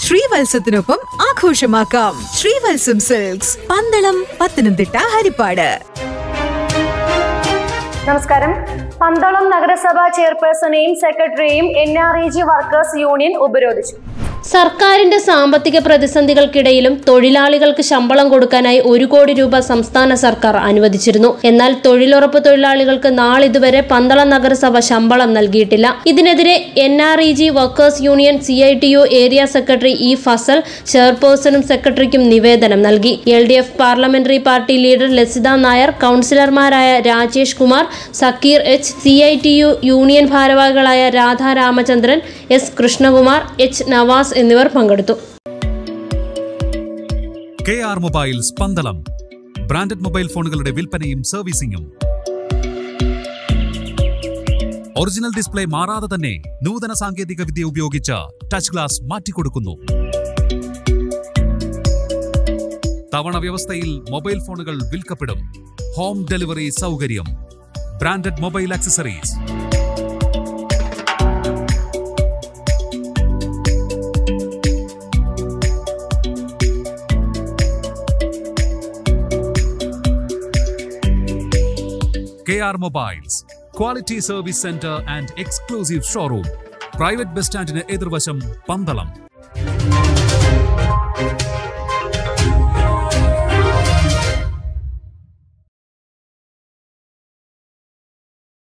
ശ്രീവത്സത്തിനൊപ്പം ആഘോഷമാക്കാം ശ്രീവത്സം സിൽക്സ് പന്തളം പത്തനംതിട്ട ഹരിപ്പാട് നമസ്കാരം പന്തളം നഗരസഭാ ചെയർപേഴ്സണെയും സെക്രട്ടറിയെയും N R E G workers union ഉപരോധിച്ചു സർക്കാരിന്റെ സാമ്പത്തിക പ്രതിസന്ധികൾക്കിടയിലും തൊഴിലാളികൾക്ക് ശമ്പളം കൊടുക്കാനായി ഒരു കോടി രൂപ സംസ്ഥാന സർക്കാർ അനുവദിച്ചിരുന്നു എന്നാൽ തൊഴിലുറപ്പ് തൊഴിലാളികൾക്ക് നാളിതുവരെ പന്തളം നഗരസഭ ശമ്പളം നൽകിയിട്ടില്ല ഇതിനെതിരെ N R E G workers union C I T U area secretary E Fazal ചെയർപേഴ്സണും സെക്രട്ടറിക്കും നിവേദനം നൽകി L D F parliamentary party leader Lasitha Nair കൗൺസിലർമാരായ Rajesh Kumar Sakkir H C I T U union ഭാരവാഹികളായ രാധാ രാമചന്ദ്രൻ എസ് കൃഷ്ണകുമാർ എച്ച് നവാസ് എന്നിവർ പങ്കെടുത്തു K R mobiles Pandalam branded mobile ഫോണുകളുടെ വിൽപ്പനയും സർവീസിംഗും ഒറിജിനൽ ഡിസ്പ്ലേ മാറാതെ തന്നെ നൂതന സാങ്കേതിക വിദ്യ ഉപയോഗിച്ച് ടച്ച് ഗ്ലാസ് മാറ്റിക്കൊടുക്കുന്നു തവണ വ്യവസ്ഥയിൽ മൊബൈൽ ഫോണുകൾ വിൽക്കപ്പെടും ഹോം ഡെലിവറി സൗകര്യം branded mobile accessories KR Mobiles, Quality Service Center and Exclusive Showroom. Private bus സ്റ്റാൻഡിന് എതിർവശം പന്തളം